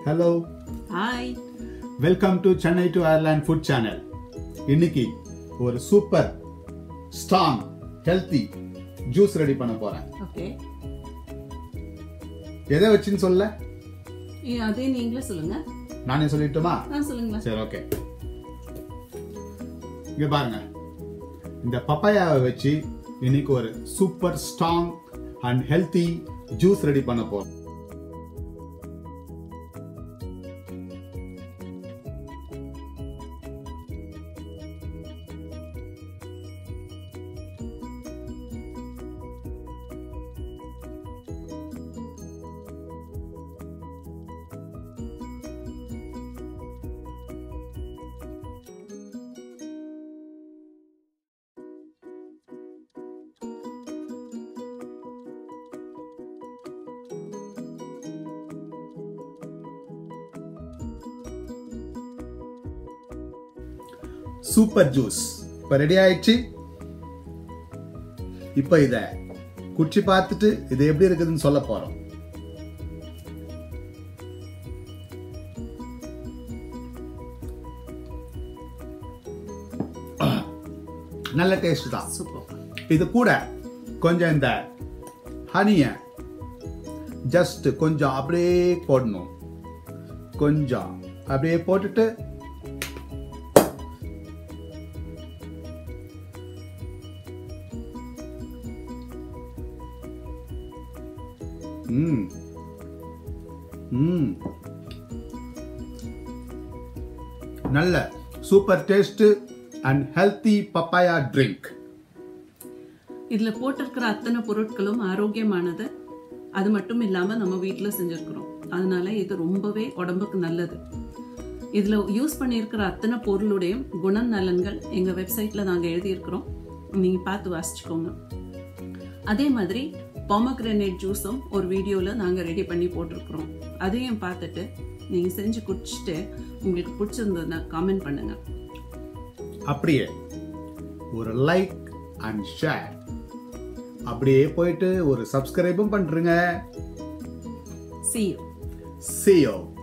hello hi welcome to Chennai to Ireland food channel இன்னைக்கு ஒரு super strong healthy juice ready பண்ண போறேன் okay எதை வச்சுன்னு சொல்ல அதே நீங்களே சொல்லுங்க நானே சொல்லிட்டுமா ஆ சொல்லுங்களா சரி ஓகே இங்க பாருங்க இந்த பப்பாயாவை வச்சு இன்னைக்கு ஒரு super strong and healthy juice ready பண்ண போறோம் சூப்பர் ஜூஸ் இப்போ ரெடி ஆயிடுச்சு இப்போ இத குடிச்சு பார்த்துட்டு இது எப்படி இருக்குதுன்னு சொல்ல போறோம் நல்ல டேஸ்ட் தான் சூப்பர் இது கூட கொஞ்சம் இந்த ஹனிய ஜஸ்ட் கொஞ்சம் அப்படியே போடணும் கொஞ்சம் அப்படியே போட்டுட்டு ம் ம் நல்ல super taste and healthy papaya drink இதுல போட்டிருக்கிற அத்தனை பொருட்களும் ஆரோக்கியமானது அது மட்டும் இல்லாம நம்ம வீட்ல செஞ்சிருக்கிறோம் அதனால இது ரொம்பவே உடம்புக்கு நல்லது இதுல யூஸ் பண்ணியிருக்கிற அத்தனை பொருளுடையும் குணநலன்கள் எங்க வெப்சைட்ல நாங்க எழுதியிருக்கிறோம் நீங்க பார்த்து வாசிச்சுக்கோங்க அதே மாதிரி பொமக்ரனேட் ஜூஸும் ஒரு வீடியோல நாங்க ரெடி பண்ணி போட்டிருக்கிறோம் அதையும் பார்த்துட்டு நீங்க செஞ்சு குடிச்சிட்டு உங்களுக்கு பிடிச்சிருந்ததுன்னா காமெண்ட் பண்ணுங்க அப்படியே ஒரு லைக் அண்ட் ஷேர் அப்படியே போயிட்டு ஒரு சப்ஸ்கிரைபும் பண்றீங்க see you see you